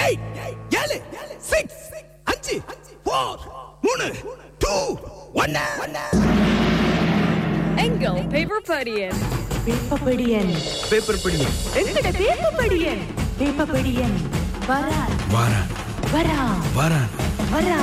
Eight ஏழு six அஞ்சு four மூணு டூ ஒன்னு எங்கள் பேப்பர் படியன் வேப்பப்படியன் பேப்பர் படி எங்கட வேப்பப்படியன் வேப்பப்படியன் வரா வாரா வரா வாரா வரா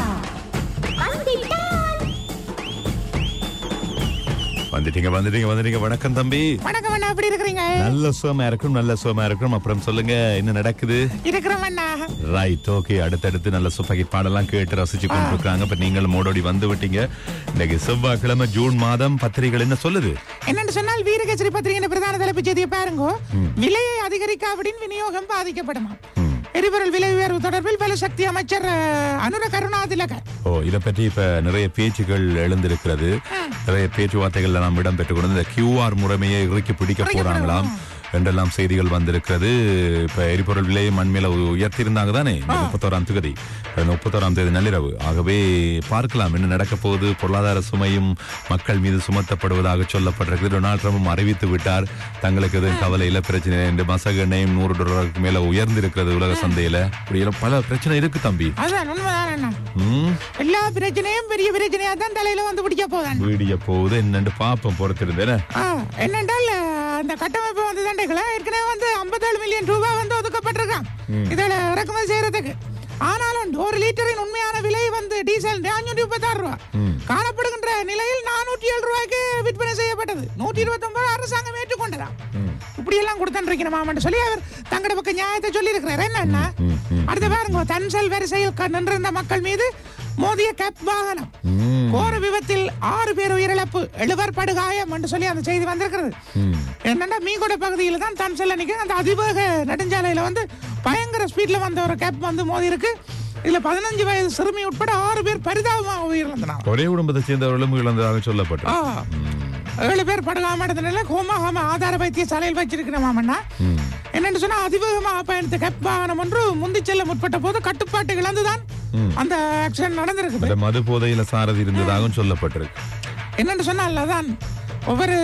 வந்துட்டீங்க வந்துட்டீங்க வந்துட்டீங்க வணக்கம் தம்பி வணக்கம் அண்ணா எப்படி இருக்கிறீங்க நல்ல சுகமா இருக்கும் நல்ல சுகமா இருக்கும் அப்புறம் சொல்லுங்க என்ன நடக்குது இருக்கிறோம் அண்ணா ரைட் ஓகே அடுத்தடுத்து நல்ல சுப்பகி பாடலாம் கேட்டு ரசிச்சு கொண்டிருக்காங்க இப்ப நீங்களும் ஓடோடி வந்து விட்டீங்க இன்னைக்கு செவ்வாய்க்கிழமை ஜூன் மாதம் பத்திரிகைகள் என்ன சொல்லுது என்னன்னு சொன்னால் வீரகேசரி பத்திரிகை பிரதான தலைப்பு செய்தியை பாருங்க விலையை அதிகரிக்காவிடின் விநியோகம் பாதிக்கப்படுமா எரிபொருள் விலை உயர்வு தொடர்பில் பலசக்தி அமைச்சர் அஹ், அனுர கருணாதிலக ஓ இத பற்றி இப்ப நிறைய பேச்சுகள் எழுந்திருக்கிறது நிறைய பேச்சுவார்த்தைகள் நாம் இடம்பெற்றுக் கொண்டு இந்த கியூஆர் முறைமையை இறுக்கி பிடிக்க போறாங்களாம் என்றெல்லாம் செய்திகள் வந்திருக்கிறது இப்ப எரிபொருள் விலையை மண்மேல உயர்த்தி இருந்தாங்க தானே இந்த முப்பத்தோராம் தேதி இந்த முப்பத்தோராம் தேதி நள்ளிரவு ஆகவே பார்க்கலாம் என்ன நடக்க போகுது பொருளாதார சுமையும் மக்கள் மீது சுமத்தப்படுவதாக சொல்லப்பட்டிருக்கிறது டொனால்ட் ட்ரம்பும் அறிவித்து விட்டார் தங்களுக்கு எதுவும் கவலை இல்ல பிரச்சனை இல்லை என்று மசக எண்ணெயும் நூறு டாலருக்கு மேல உயர்ந்திருக்கிறது உலக சந்தையில இப்படி எல்லாம் பல பிரச்சனை இருக்கு தம்பி அதான் உண்மைதான் அண்ணா ம் எல்லா பிரச்சனையும் பெரிய பிரச்சனையா தான் தலையில வந்து பிடிக்க போதான் வீடிய போகுது என்னன்னு பாப்போம் பொறுத்திருந்தேன் என்னென்றால் அஹ், அந்த கட்டமைப்பு வந்து தண்டைகளை ஏற்கனவே வந்து 57 மில்லியன் ரூபாய் வந்து ஒதுக்கப்பட்டிருக்கான் இதில் இறக்குமதி செய்யறதுக்கு ஆனாலும் ஒரு லிட்டரின் உண்மையான விலை வந்து டீசல் நானூற்றி முப்பத்தாறு ரூபா காணப்படுகின்ற நிலையில் நானூற்றி ஏழு ரூபாய்க்கு விற்பனை செய்யப்பட்டது நூற்றி இருபத்தி ஒன்பது அரசாங்கம் ஏற்றுக்கொண்டதா இப்படி எல்லாம் கொடுத்துருக்கணுமாமன்னு சொல்லி அவர் தங்கட பக்கம் நியாயத்தை சொல்லி இருக்கிறார் என்னன்னா அடுத்த பாருங்க தன்செல் வரிசையில் க- நின்றிருந்த மக்கள் மீது மோதிய கேப் வாகனம் கோர விபத்தில் ஆறு பேர் உயிரிழப்பு எழுவர் படுகாயம் என்று சொல்லி அந்த செய்தி வந்திருக்கிறது என்னன்னா மீன்கொடை பகுதியில தான் தன்செல் நிக்க அந்த அதிவேக நெடுஞ்சாலையில வந்து பயங்கர ஸ்பீட்ல வந்த ஒரு கேப் வந்து மோதி இருக்கு இதுல பதினஞ்சு வயது சிறுமி உட்பட ஆறு பேர் பரிதாபமாக உயிரிழந்தனர் ஒரே குடும்பத்தை சேர்ந்தவர்களும் இழந்ததாக சொல்லப்பட்டது ஆ. ஏழு பேர் படுகாம இடத்துல கோமாகாம ஆதார வைத்தியசாலையில் வச்சிருக்கிறோமாமண்ணா என்னன்னு சொன்னா அதிவேகமாக பயணித்த கேப் வாகனம் ஒன்று முந்தி செல்ல முற்பட்ட போது கட்டுப்பாட்டு இழந்துதான் அந்த ஆக்சிடென்ட் நடந்திருக்குது இந்த மது போதையில சாரதி இருந்ததாகவும் சொல்லப்பட்டிருக்கு என்னன்னு சொன்னால் அதான் ஒவ்வொரு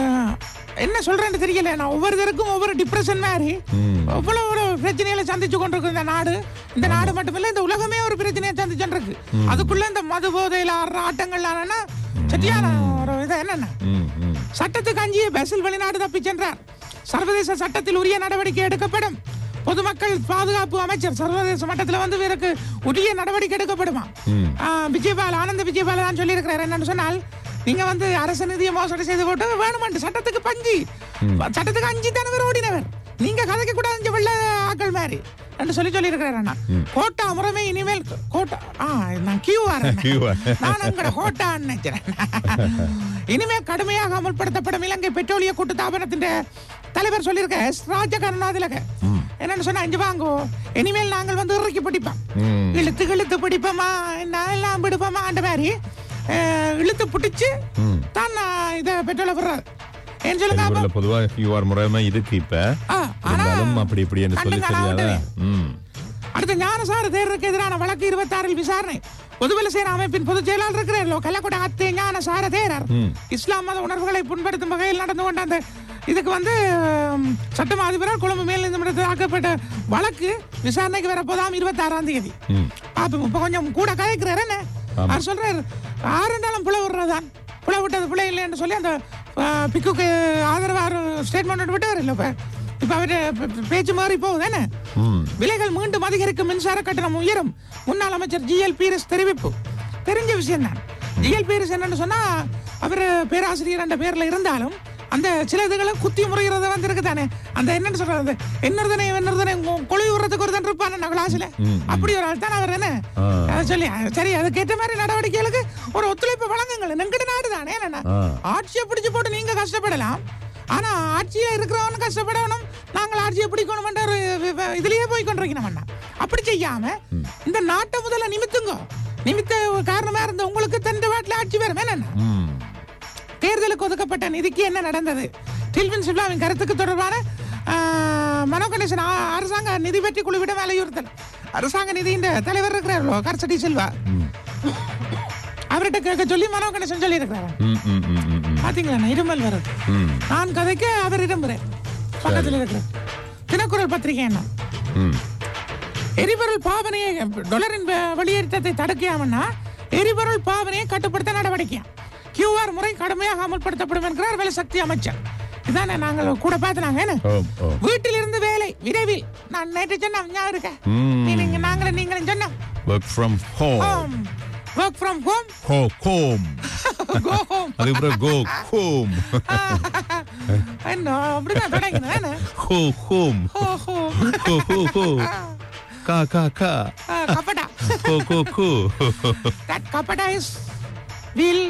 என்ன சொல்றேன்னு தெரியல நான் ஒவ்வொருத்தருக்கும் ஒவ்வொரு டிப்ரெஷன் மாதிரி அவ்வளவு ஒரு பிரச்சனைகளை சந்திச்சு கொண்டிருக்கு இந்த நாடு இந்த நாடு மட்டுமில்ல இந்த உலகமே ஒரு பிரச்சனையை சந்திச்சுட்டு இருக்கு அதுக்குள்ள இந்த மது போதையில ஆடுற ஆட்டங்கள் ஆனா சட்டியான ஒரு இது என்னென்ன ம், ம். சட்டத்துக்கு அஞ்சிய பெசில் வெளிநாடு தப்பி சென்றார் சர்வதேச சட்டத்தில் உரிய நடவடிக்கை எடுக்கப்படும் பொதுமக்கள் பாதுகாப்பு அமைச்சர் சர்வதேச மட்டத்தில் வந்து இவருக்கு உரிய நடவடிக்கை எடுக்கப்படுமா ஆ, விஜயபால் ஆனந்த விஜயபால் தான் சொல்லியிருக்கிறார் என்னன்னு சொன்னால் நீங்க வந்து அரசு நிதியை மோசடி செய்து போட்டு வேணுமென்று சட்டத்துக்கு பஞ்சி சட்டத்துக்கு அஞ்சு தானவர் ஓடினவர் நீங்க கதைக்க கூடாது வெள்ள ஆக்கள் மாதிரி என்று சொல்லி சொல்லி இருக்கிறார் கோட்டா முறைமை இனிமேல் கோட்டா ஆ நான் கியூஆர் QR. நான் அங்கட கோட்டான்னு நினைக்கிறேன் இனிமேல் கடுமையாக அமல்படுத்தப்படும் இலங்கை பெட்ரோலிய கூட்டு தாபனத்தின் தலைவர் சொல்லியிருக்க எஸ் ராஜ கருணாதிலக என்னன்னு சொன்னா இங்க வாங்கோ இனிமேல் நாங்கள் வந்து இறக்கி பிடிப்போம் இழுத்து இழுத்து பிடிப்போமா நான் எல்லாம் பிடிப்போமா அந்த மாதிரி அஹ், இழுத்து பிடிச்சு தான் நான் இதை பெட்ரோலை விடுறாரு ஏன் சொல்லுங்க அப்போ? எரிபொருள்ல பொதுவா கியூஆர் முறைமை இதுக்கு இப்ப ஆ, ஆனா இருந்தாலும் அப்படி இப்படி என்று சொல்லி கண்ணுக்கு தெரியாத காணாம ம் அடுத்த ஞானசார தேர்தலுக்கு எதிரான வழக்கு இருபத்தாறில் விசாரணை பொதுபல சேனா அமைப்பின் பொதுச் செயலாளர் இருக்கிறார் கள்ளக்குட அத்தே ஞானசார தேரர் இஸ்லாம் மத உணர்வுகளை புண்படுத்தும் வகையில் நடந்து கொண்ட அந்த இதுக்கு வந்து உம், சட்டமா அதிபரால் கொழும்பு மேல் நீதிமன்றத்தில் ஆக்கப்பட்ட வழக்கு விசாரணைக்கு வரப்போதாம் இருபத்தாறாம் தேதி பாப்போம் இப்ப கொஞ்சம் கூட கதைக்கிறாரு என்ன அவர் சொல்றாரு ஆறுண்டாலும் புல விடுறதான் புல விட்டது புல இல்லைன்னு சொல்லி அந்த அஹ், பிக்குக்கு ஆதரவா ஸ்டேட்மெண்ட் விட்டவர் இல்லை இப்ப இப்ப அவரு பே- பே- பேச்சு மாறி போகுது என்ன விலைகள் மீண்டும் அதிகரிக்கும் மின்சார கட்டணம் உயரும் முன்னாள் அமைச்சர் ஜிஎல் பீரிஸ் தெரிவிப்பு தெரிஞ்ச விஷயம் தான் ஜிஎல் பீரிஸ் என்னன்னு சொன்னா அவர் பேராசிரியர் என்ற பேர்ல இருந்தாலும் அந்த சில இதுகளை குத்தி முறைகிறத வந்து இருக்கு தானே அந்த என்னன்னு சொல்றது என்னொருதனை என்னொருதனை கொழுவி விடுறதுக்கு ஒரு தான் இருப்பான் கிளாஸ்ல அப்படி ஒரு ஆள் தான் அவர் என்ன அதை சொல்லி அஹ், சரி அதுக்கேற்ற மாதிரி நடவடிக்கைகளுக்கு ஒரு ஒத்துழைப்பு வழங்குங்கள் நெங்கட நாடு தானே என்ன ஆ. ஆட்சியை பிடிச்சு போட்டு நீங்க கஷ்டப்படலாம் ஆனா ஆட்சியில இருக்கிறவனும் கஷ்டப்படணும் நாங்கள் ஆட்சியை பிடிக்கணும் ஒரு வி- வி- இதுலயே போய் கொண்டிருக்கணும் அண்ணா. அப்படி செய்யாம இந்த நாட்டை முதல்ல நிமித்துங்க நிமித்த காரணமா இருந்த உங்களுக்கு தந்த வாட்டில் ஆட்சி வரும் என்னன்னா ம் தேர்தலுக்கு ஒதுக்கப்பட்ட நிதிக்கு என்ன நடந்தது டில்வின் சிவ்லாவின் கருத்துக்கு தொடர்பான ஆ, மனோ கணேசன் ஆ- அரசாங்க நிதி பற்றி குழுவிடம் வலியுறுத்தல் அரசாங்க நிதியின் தலைவர் இருக்கிறார்களோ கர்சடி செல்வா அவர்கிட்ட கேட்க சொல்லி மனோ கணேசன் சொல்லி இருக்கிறார் ம் ம் ம் ம் ம் பாத்தீங்களா இருமல் வருது ம் நான் கதைக்க அவர் இரும்புறேன் பக்கத்தில் இருக்கிற தினக்குரல் பத்திரிகை என்ன ம் எரிபொருள் பாவனையை டொலரின் வெ- வெளியேற்றத்தை தடுக்கையாமன்னா எரிபொருள் பாவனையை கட்டுப்படுத்த நடவடிக்கை கியூஆர் முறை கடுமையாக அமல்படுத்தப்படும் என்கிறார் வேலை சக்தி அமைச்சர் இதானே நாங்கள் கூட பார்த்துனாங்க என்ன ஓம் ஓம் வீட்டிலிருந்து வேலை விரைவில் நான் நேற்று சொன்னேன் ஞாபகம் இருக்கா ம். நீ நீங்க நாங்களும் நீங்களும் சொன்னோம் work from home work from home ஹோ ஹோம் கோ ஹோம் அதுக்கப்புறம் கோ ஹோம் என்ன அப்படிதான் தொடங்கினேன் என்ன? ஹோ ஹோம் ஹோ ஹோ ஹோ ஹோ ஹோ கா கா கா ஆ, கப்படா கோ கோ கோ தட் கப்படா இஸ் வில்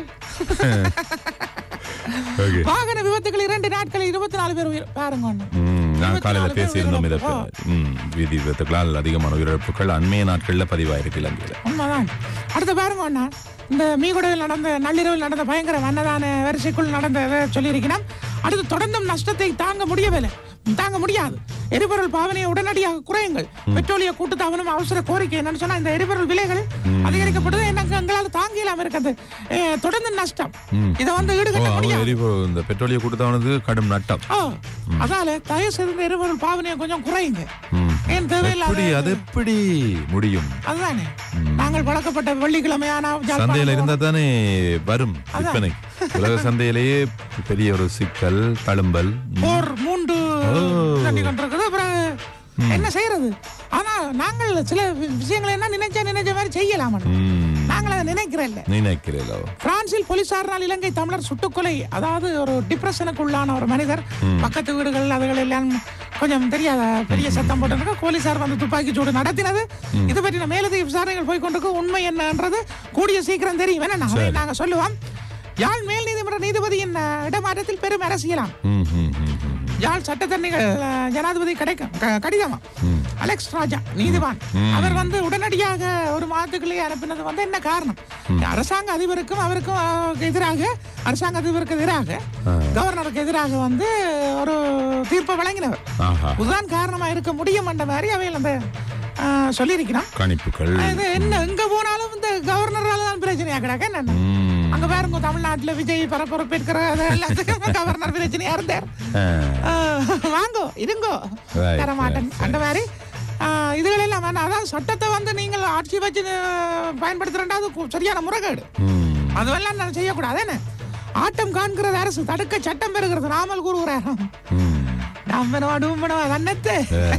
ஓகே வாகன விபத்துகள் இரண்டு நாட்கள் இருபத்தி நாலு பேர் உயிர் பாருங்க ஒண்ணு ம், நான் காலையில இருபத்தி நாலு பேசியிருந்தோம் இதை பேர் பத்தி. ம், வீதி விபத்துகளால் அதிகமான உயிரிழப்புகள் அண்மைய நாட்கள்ல பதிவாயிருக்கு இலங்கையில உண்மைதான் அடுத்து பாருங்க அண்ணா இந்த மீகுடையில் நடந்த நள்ளிரவில் நடந்த பயங்கர வண்ணதான வரிசைக்குள் நடந்த இதை சொல்லியிருக்கிறோம் அடுத்து தொடர்ந்தும் நஷ்டத்தை தாங்க முடியவில்லை தாங்க முடியாது எரிபொருள் பாவனையை உடனடியாக குறையுங்கள் பெட்ரோலிய கூட்டுத்தாபனம் அவசர கோரிக்கை என்னன்னு சொன்னா இந்த எரிபொருள் விலைகள் அதிகரிக்கப்பட்டது எனக்கு எங்களால் தாங்க இல்லாம இருக்கிறது ஏ, தொடர்ந்து நஷ்டம் இதை வந்து ஓ ஈடுகட்ட அவங்க முடியாது எரிபொருள் இந்த பெட்ரோலிய கொடுத்தவனுக்கு கடும் நட்டம் ஓ, அதால தயவு செய்து இந்த எரிபொருள் பாவனையை கொஞ்சம் குறையுங்க ம். ஏன் தேவையில்லாத எப்படி அது எப்படி முடியும் அதுதானே நாங்கள் பழக்கப்பட்ட வெள்ளிக்கிழமையான சந்தையில இருந்தா தானே வரும் விற்பனை உலக சந்தையிலேயே பெரிய ஒரு சிக்கல் தழும்பல் ம். போர் மூண்டு தண்ணி கொண்டிருக்குது அப்புறம் என்ன செய்யறது ஆனா நாங்கள் சில வி- விஷயங்களை என்ன நினைச்சா நினைச்ச மாதிரி செய்யலாம் ம். நாங்கள் அதை நினைக்கிறேன் இல்ல நினைக்கிறீங்களோ பிரான்சில் போலீசாரினால் இலங்கை தமிழர் சுட்டுக்கொலை அதாவது ஒரு டிப்ரெஷனுக்கு உள்ளான ஒரு மனிதர் பக்கத்து வீடுகள் அதுகள் எல்லாம் கொஞ்சம் தெரியாத பெரிய சத்தம் போட்டு போலீசார் வந்து துப்பாக்கி சூடு நடத்தினது இது பற்றின மேலதிக விசாரணைகள் போய் கொண்டிருக்கு உண்மை என்னன்றது கூடிய சீக்கிரம் தெரியும் என்ன அதை நாங்க சொல்லுவோம் யாழ் மேல் நீதிமன்ற நீதிபதியின் அஹ், இடமாற்றத்தில் பெரும் அரசியலாம் ம், ம், ம், ம். யாழ் சட்டத்தரணிகள் அஹ், ஜனாதிபதி கிடைக்கும் க- கடிதமா அலெக்ஸ் ராஜா நீதிவான் அவர் வந்து உடனடியாக ஒரு மாதத்துக்குள்ளே அனுப்பினது வந்து என்ன காரணம் அரசாங்க அதிபருக்கும் அவருக்கும் அஹ், எதிராக அரசாங்க அதிபருக்கு எதிராக கவர்னருக்கு எதிராக வந்து ஒரு தீர்ப்பை வழங்கினவர் ஆஹா இதுதான் காரணமா இருக்க முடியும் என்ற மாதிரி அவையில் அந்த அஹ், சொல்லியிருக்கிறான் கணிப்புகள் இது என்ன எங்க போனாலும் இந்த கவர்னரால தான் பிரச்சனையா கிடக்க என்ன ம். அங்க பாருங்க தமிழ்நாட்டுல விஜய் பரபரப்பேற்கிற அது எல்லாத்துக்கும் கவர்னர் பிரச்சனையா இருந்தார் ஆ. ஆஹ் வாங்கோ இருங்கோ Right, தரமாட்டேன் right, அந்த மாதிரி ஆஹ் இதுகள் எல்லாம் வேணாம் அதான் சட்டத்தை வந்து நீங்கள் ஆட்சி வச்சு ஆஹ், பயன்படுத்துறேன்டா அது கு- சரியான முறைகேடு ம். அதுவெல்லாம் நான் செய்யக்கூடாது என்ன ஆட்டம் காண்கிறது அரசு தடுக்க சட்டம் பெறுகிறது நாமல் கூறுகிறார் ம். நம்பனோ டூம்பனோ தன்னத்து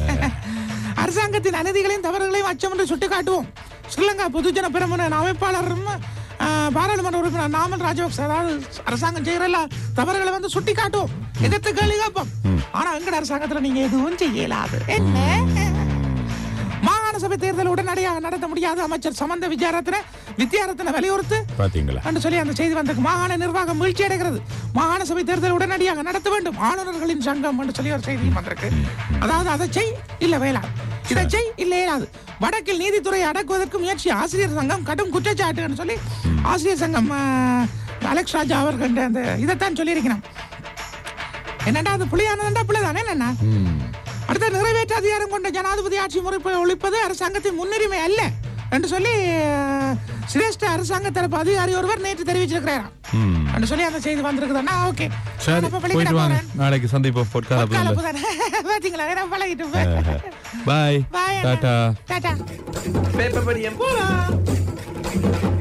அரசாங்கத்தின் அநீதிகளையும் தவறுகளையும் அச்சம் என்று சுட்டிக்காட்டுவோம் ஸ்ரீலங்கா பொதுஜன பெருமன அமைப்பாளரும் ஆஹ், பாராளுமன்ற உறுப்பினர் நாமல் ராஜபக்ச அதாவது அரசாங்கம் செய்யற எல்லா தவறுகளை வந்து சுட்டி காட்டுவோம் எதிர்த்து கேள்வி கேட்போம் ஆனா எங்கட அரசாங்கத்துல நீங்க எதுவும் செய்ய இயலாது என்ன மாகாண சபை தேர்தல் உடனடியாக நடத்த முடியாது அமைச்சர் சமந்த வித்யாரத்ன வித்யாரத்ன வலியுறுத்து பாத்தீங்களா என்று சொல்லி அந்த செய்தி வந்திருக்கு மாகாண நிர்வாகம் வீழ்ச்சி அடைகிறது மாகாண சபை தேர்தல் உடனடியாக நடத்த வேண்டும் ஆளுநர்களின் சங்கம் என்று சொல்லி ஒரு செய்தி வந்திருக்கு அதாவது அதை செய் இல்ல வேளாண் இதை செய் இல்ல இயலாது வடக்கில் நீதித்துறை அடக்குவதற்கு முயற்சி ஆசிரியர் சங்கம் கடும் குற்றச்சாட்டு என்று சொல்லி ஆசிரியர் சங்கம் ஆஹ், அலெக்ஸ் ராஜா அவர்கள் அந்த இதைத்தான் சொல்லியிருக்கிறான் என்னடா அது புலியானதுண்டா புலிதானே என்னன்னா அடுத்த நிறைவேற்ற அதிகாரம் கொண்ட ஜனாதிபதி ஆட்சி முறை ஒழிப்பது அரசாங்கத்தின் முன்னுரிமை அல்ல என்று சொல்லி அஹ், சிரேஷ்ட அரசாங்க தரப்பு அதிகாரி ஒருவர் நேற்று தெரிவிச்சிருக்கிறாராம் ம். என்று சொல்லி அந்த செய்தி வந்திருக்குதுன்னா ஓகே சரி அப்ப போயிட்டு வெளிக்கிட வாங்க போறேன். நாளைக்கு சந்திப்போம் பொற்கால கலப்பு தானே. பாத்தீங்களா நான் பழகிட்டு bye bye tata tata paper படியம் போலாம்